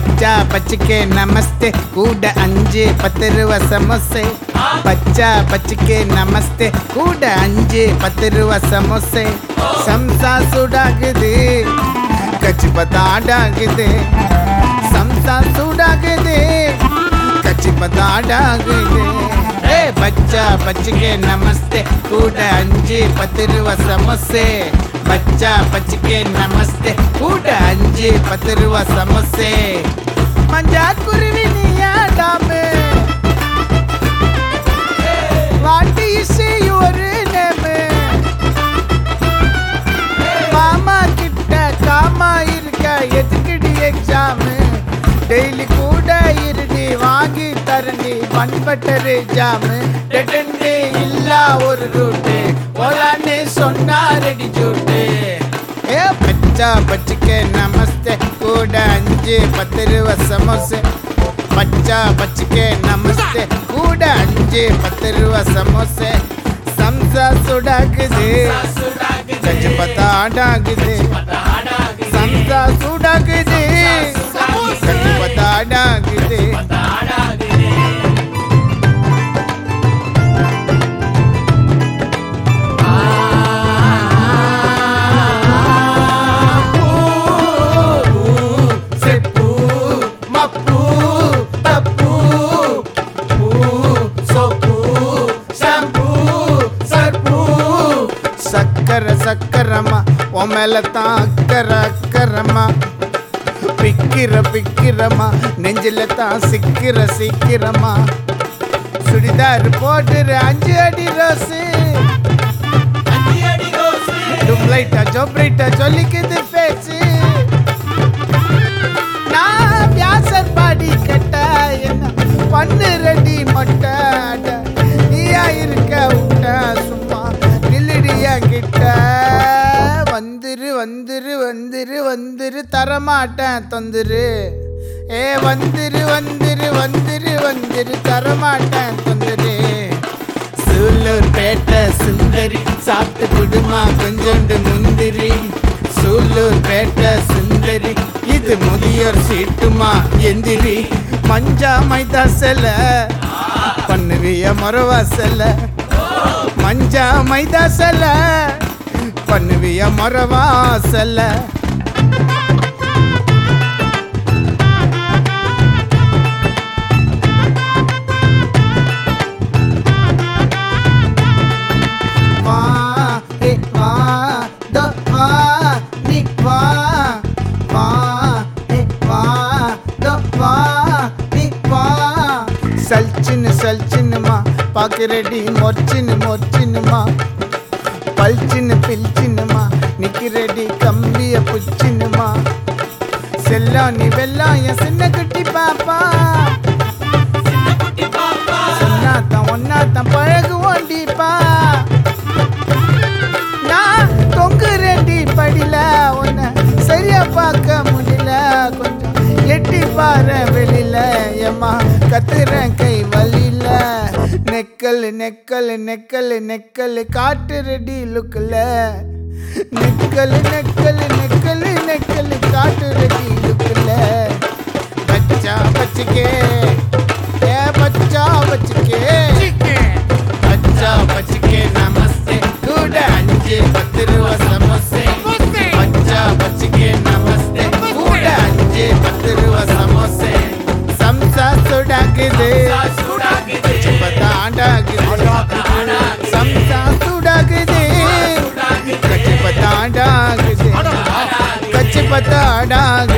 பச்சா பச்சிக்கே நமஸ்தே கூட அஞ்சு பத்து ரூபா சமோசே பச்சா பச்சிக்கே நமஸ்தே கூட அஞ்சு பத்து ரூபா சமோசே சம்சா சூடாகுது கச்சி பத்தாடாகுது சம்சா சூடாகுது கச்சி பத்தாடாகுது ஏ பச்சா பச்சிக்கே நமஸ்தே கூட அஞ்சு பத்து ரூபா சமோசே பச்சா பச்சிக்கே நமஸ்தே கூட அஞ்சு பத்து ரூபா சமோசே மஞ்சா குருவி நீயாடாமே வாட்டி இசை ஒரு நேமு மாமா கிட்ட காமா இருக்க எதுக்குடி எக்ஸாமு டெய்லி கூட இருடி வாங்கி தரண்டி பண்பட்டரு ஜாமு டெட்டன்டே இல்லா ஒரு ரூட்டு போலான்னு சொன்னா ரெடி ஜூட்டு ஏ பச்சா பச்சிக்க நமஸ்தே கூட அஞ்சு பத்து ரூபா சமோசே பச்சா பச்சிக்க நமஸ்தே கூட அஞ்சு பத்து ரூபா சமோசே சம்சா சுடாக்குது கச்சி பத்தா ஆடாகுது சம்சா சூடாகுது கச்சி பத்தா ஆடாகுது செப்பு மப்பு தப்பு பூ சோப்பு ஷாம்பு சர்ப்பு சக்கர சக்கரமா உன் மேல தான் அக்கற அக்கறமா பிக்கிற பிக்கிரமா நெஞ்சில தான் சிக்கிற சிக்கிரமா சுடிதார் போட்டுற அஞ்சு அடி ரோஸு டுப்ளைட்டா ஜோப்ரைட்டா சொல்லிக்குது பேச்சு நான் வியாசர் பாடி கட்ட என்ன பண்ணு ரெடி மொட்டை அட, நீயா இருக்க விட்ட சும்மா நில்லுடியா கிட்ட வந்துரு வந்துரு வந்துரு வந்துரு தரமாட்டேன் தொந்துரு ஏ வந்துரு வந்துரு வந்துரு வந்துரு தரமாட்டேன் தொந்துரு சூலூர் பேட்டை சுந்தரி சாப்பிட்டு குடுமா கொஞ்சோண்டு முந்திரி சூலூர் பேட்டை சுந்தரி இது முதியோர் சீட்டுமா எந்திரி மஞ்சா மைதா செல பண்ணுவிய மொரவா செல மஞ்சா மைதா செல பண்ணுவிய மொரவா செல வா ஏ வா த வா நீ வா வா ஏ வா த வா நீ வா சல்ச்சின்னு சல்ச்சின்னுமா பாக்குறடி மொர்ச்சின்னு மொர்ச்சின்னுமா பல்ச்சின்னு பில்ச்சின்னுமா நிக்கிறடி கம்பிய புச்சின்னுமா செல்லம் நீ வெல்லம் என் சின்ன குட்டி பாப்பா சொன்னாதான் ஒன்னாதான் பழகுவோண்டிப்பா நான் தொங்குறேன்டி படில உன்னை சரியா பார்க்க முடியல கொஞ்சம் எட்டி பாரு வெளியில ஏமா கத்துறேன் கை வலியில நெக்கல் நெக்கல் நெக்கல் நெக்கல் காட்டு ரெடி லுக்கில் நெக்கல் நெக்கல் நெக்கல் நெக்கல் காட்டு ரெடி லுக்கில் பச்சா பச்சிக்கே ஏ பச்சா பச்சிக்கே பச்சா பச்சிக்கே நமஸ்தே கூட அஞ்சு பத்து ரூபா சமோசே பச்சா பச்சிக்கே நமஸ்தே கூட அஞ்சு பத்து ரூபா சமோசே சம்சா சுடாக்குது கச்சி பத்தாண்டாகுது சம்சா சுடாகுது கச்சி பத்தாண்டாகுது கச்சி பத்தாண்டாகுது